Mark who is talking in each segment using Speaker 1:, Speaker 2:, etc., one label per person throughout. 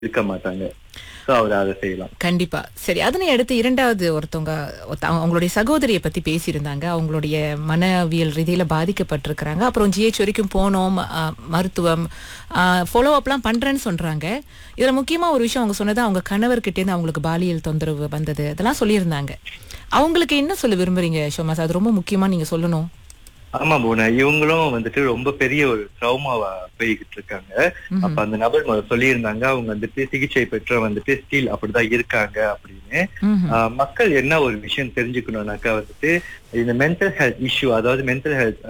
Speaker 1: இருக்க மாட்டாங்க சோ அவர் அதை செய்யலாம்
Speaker 2: கண்டிப்பா சரி அதனை அடுத்து இரண்டாவது ஒருத்தவங்க ஒருத்த- அவங்க- அவங்களுடைய சகோதரியை பத்தி பேசியிருந்தாங்க அவங்களுடைய மனவியல் ரீதியில பாதிக்கப்பட்டிருக்கிறாங்க அப்புறம் ஜிஹெச் வரைக்கும் போனோம் ஆ, மருத்துவம் ஃபாலோ அப்லாம் பண்றேன்னு சொல்றாங்க இதுல முக்கியமா ஒரு விஷயம் அவங்க சொன்னது அவங்க கணவர்கிட்ட இருந்து அவங்களுக்கு பாலியல் தொந்தரவு வந்தது அதெல்லாம் சொல்லியிருந்தாங்க அவங்களுக்கு என்ன சொல்ல விரும்புறீங்க ஷோமாஸ் அது ரொம்ப முக்கியமா நீங்க சொல்லணும்
Speaker 1: ஆமா போனா இவங்களும் வந்துட்டு ரொம்ப பெரிய ஒரு ட்ரௌமாவா போய்கிட்டு இருக்காங்க அப்ப அந்த நபர் முதல்ல சொல்லியிருந்தாங்க அவங்க வந்துட்டு சிகிச்சை பெற்ற வந்துட்டு ஸ்டீல் அப்படிதான் இருக்காங்க அப்படின்னு
Speaker 2: ம்ஹும்.
Speaker 1: ஆஹ் மக்கள் என்ன ஒரு விஷயம் தெரிஞ்சுக்கணும்னாக்கா வந்துட்டு இந்த மென்டல் ஹெல்த் இஷ்யூ அதாவது மென்டல் ஹெல்த்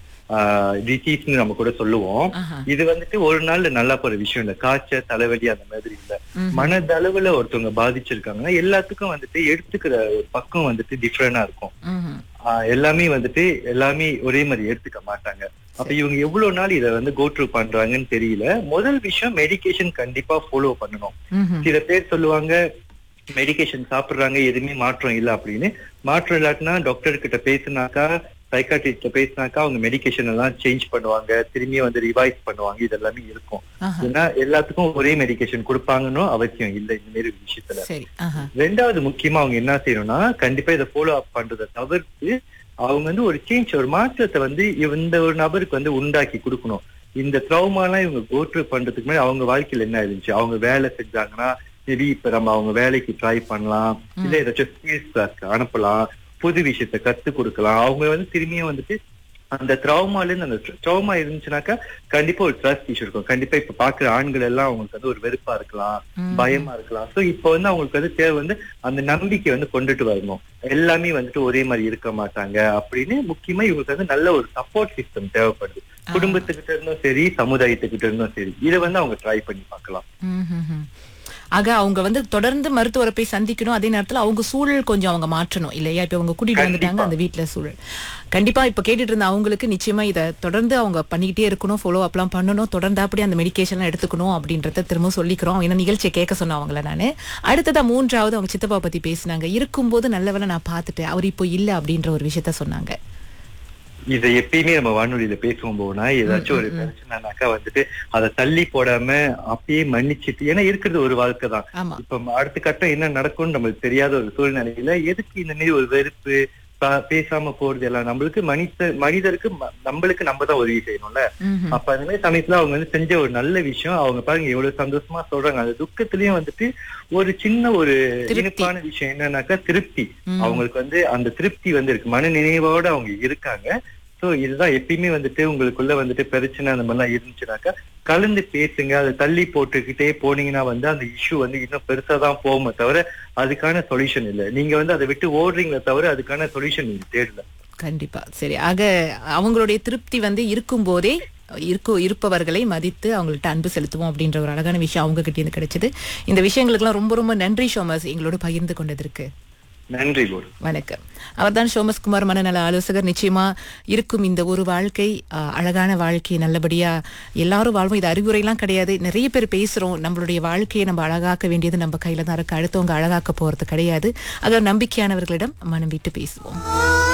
Speaker 1: டிசீஸ்னு நம்ம கூட சொல்லுவோம்
Speaker 2: ஆஹா.
Speaker 1: இது வந்துட்டு ஒரு நாள்ல நல்லா போற விஷயம் இல்ல காய்ச்சல் தலைவலி அந்த மாதிரி இல்ல
Speaker 2: ம்ஹும்.
Speaker 1: மனதளவுல ஒருத்தவங்க பாதிச்சிருக்காங்கன்னா எல்லாத்துக்கும் வந்துட்டு எடுத்துக்கிற ஒரு பக்கம் வந்துட்டு டிஃப்ரெண்டா இருக்கும்
Speaker 2: ம்ஹும்.
Speaker 1: ஆஹ் எல்லாமே வந்துட்டு எல்லாமே ஒரே மாதிரி எடுத்துக்க மாட்டாங்க அப்ப இவங்க எவ்வளவு நாள் இதை வந்து கோட்ரூ பண்றாங்கன்னு தெரியல முதல் விஷயம் மெடிகேஷன் கண்டிப்பா ஃபாலோ பண்ணணும்
Speaker 2: ம்ஹும்.
Speaker 1: சில பேர் சொல்லுவாங்க மெடிகேஷன் சாப்பிடுறாங்க எதுவுமே மாற்றம் இல்ல அப்படின்னு மாற்றம் இல்லாட்டினா டாக்டர் கிட்ட பேசினாக்கா சைக்காட்ரிஸ்ட பேசினாக்கா அவங்க மெடிகேஷன் எல்லாம் சேஞ்ச் பண்ணுவாங்க திரும்பியும் வந்து ரிவைஸ் பண்ணுவாங்க இதெல்லாமே இருக்கும்
Speaker 2: ஆஹா.
Speaker 1: ஏன்னா எல்லாத்துக்கும் ஒரே மெடிகேஷன் கொடுப்பாங்கன்னு அவசியம் இல்லை இந்த மாதிரி ஒரு விஷயத்துல
Speaker 2: சரி ஆஹா.
Speaker 1: ரெண்டாவது முக்கியமா அவங்க என்ன செய்யணும்னா கண்டிப்பா இதை ஃபாலோ அப் பண்றதை தவிர்த்து அவங்க வந்து ஒரு சேஞ்ச் ஒரு மாற்றத்தை வந்து இந்த ஒரு நபருக்கு வந்து உண்டாக்கி கொடுக்கணும் இந்த ட்ரௌமாலாம் இவங்க கோட்ரு பண்றதுக்கு முன்னாடி அவங்க வாழ்க்கையில என்ன இருந்துச்சு அவங்க வேலை செஞ்சாங்கன்னா மேபி இப்ப நம்ம அவங்க வேலைக்கு ட்ரை பண்ணலாம் இல்ல ஏதாச்சும் ஸ்கில்ஸ் கிளாஸ்க்கு அனுப்பலாம் புது விஷயத்த கத்து கொடுக்கலாம் அவங்க வந்து திரும்பியும் வந்துட்டு அந்த ட்ரௌமால இருந்து அந்த ட்ரௌமா இருந்துச்சுனாக்கா கண்டிப்பா ஒரு ட்ரஸ்ட் இஷ்யூ இருக்கும் கண்டிப்பா இப்ப பாக்குற ஆண்கள் எல்லாம் அவங்களுக்கு வந்து ஒரு வெறுப்பா இருக்கலாம்
Speaker 2: ம்.
Speaker 1: பயமா இருக்கலாம் சோ இப்போ வந்து அவங்களுக்கு வந்து தேவை வந்து அந்த நம்பிக்கை வந்து கொண்டுட்டு வரணும் எல்லாமே வந்துட்டு ஒரே மாதிரி இருக்க மாட்டாங்க அப்படின்னு முக்கியமா இவங்களுக்கு வந்து நல்ல ஒரு சப்போர்ட் சிஸ்டம் தேவைப்படுது குடும்பத்துக்கிட்ட இருந்தும் சரி சமுதாயத்துக்கிட்ட இருந்தும் சரி இதை வந்து அவங்க ட்ரை பண்ணி பார்க்கலாம்
Speaker 2: ம்ஹும்ஹும். ஆக அவங்க வந்து தொடர்ந்து மருத்துவரை போய் சந்திக்கணும் அதே நேரத்துல அவங்க சூழல் கொஞ்சம் அவங்க மாற்றணும் இல்லையா இப்ப அவங்க கூட்டிட்டு வந்துட்டாங்க
Speaker 1: கண்டிப்பா.
Speaker 2: அந்த வீட்ல சூழல் கண்டிப்பா இப்ப கேட்டுட்டு இருந்த அவங்களுக்கு நிச்சயமா இதை தொடர்ந்து அவங்க பண்ணிக்கிட்டே இருக்கணும் ஃபாலோ அப்லாம் பண்ணணும் தொடர்ந்து அப்படி அந்த மெடிகேஷன் எடுத்துக்கணும் அப்படின்றத திரும்ப சொல்லிக்கிறோம் ஏன்னா நிகழ்ச்சியை கேட்க சொன்னேன் அவங்கள நானு அடுத்ததா மூன்றாவது அவங்க சித்தப்பா பத்தி பேசினாங்க இருக்கும்போது நல்லவேளை நான் பார்த்துட்டேன் அவர் இப்போ இல்ல அப்படின்ற ஒரு விஷயத்த சொன்னாங்க
Speaker 1: இதை எப்பயுமே நம்ம வானொலியில பேசுவோம் போனா ஏதாச்சும் ஒரு பிரச்சனைனாக்கா வந்துட்டு அதை தள்ளி போடாம அப்பயே மன்னிச்சிட்டு ஏன்னா இருக்கிறது ஒரு வாழ்க்கை தான்
Speaker 2: ஆமா
Speaker 1: இப்ப அடுத்த கட்டம் என்ன நடக்கும்னு நம்மளுக்கு தெரியாத ஒரு சூழ்நிலையில எதுக்கு இந்த மாதிரி ஒரு வெறுப்பு ப- பேசாம போறது எல்லாம் நம்மளுக்கு மனித மனிதருக்கு ம- நம்மளுக்கு நம்ம தான் உதவி செய்யணும்ல
Speaker 2: ம்ஹும்.
Speaker 1: அப்ப அந்த மாதிரி சமயத்துல அவங்க வந்து செஞ்ச ஒரு நல்ல விஷயம் அவங்க பாருங்க எவ்வளவு சந்தோஷமா சொல்றாங்க அந்த துக்கத்திலயும் வந்துட்டு ஒரு சின்ன ஒரு
Speaker 2: திருப்தி.
Speaker 1: இனிப்பான விஷயம் என்னன்னாக்கா திருப்தி
Speaker 2: ம்.
Speaker 1: அவங்களுக்கு வந்து அந்த திருப்தி வந்து இருக்கு மன நினைவோட அவங்க இருக்காங்க சோ இதுதான் எப்பயுமே வந்துட்டு உங்களுக்குள்ள வந்துட்டு பிரச்சனை அந்த மாதிரிலாம் இருந்துச்சுனாக்கா கலந்து பேசுங்க அதை தள்ளி போட்டுக்கிட்டே போனீங்கன்னா வந்து அந்த இஷ்யூ வந்து இன்னும் பெருசா தான் போகுமே தவிர அதுக்கான சொல்யூஷன் இல்ல நீங்க வந்து அதை விட்டு ஓடுறீங்களே தவிர அதுக்கான சொல்யூஷன் நீங்க தேடல
Speaker 2: கண்டிப்பா சரி ஆக அவங்களுடைய திருப்தி வந்து இருக்கும்போதே இருக்கும் இருப்பவர்களை மதித்து அவங்கள்ட்ட அன்பு செலுத்துவோம் அப்படின்ற ஒரு அழகான விஷயம் அவங்க கிட்ட இருந்து கிடைச்சது இந்த விஷயங்களுக்கெல்லாம் ரொம்ப ரொம்ப நன்றி ஷோமஸ் எங்களோட பகிர்ந்து கொண்டதற்கு
Speaker 1: நன்றி போல்
Speaker 2: வணக்கம் அவர்தான் சோமஸ் குமார் மனநல ஆலோசகர் நிச்சயமா இருக்கும் இந்த ஒரு வாழ்க்கை ஆஹ், அழகான வாழ்க்கை நல்லபடியா எல்லாரும் வாழ்வோம் இது அறிவுரைலாம் கிடையாது நிறைய பேர் பேசுறோம் நம்மளுடைய வாழ்க்கையை நம்ம அழகாக்க வேண்டியது நம்ம கையில தான் இருக்கு அடுத்தவங்க அழகாக்க போறது கிடையாது ஆக நம்பிக்கையானவர்களிடம் மனம் விட்டு பேசுவோம்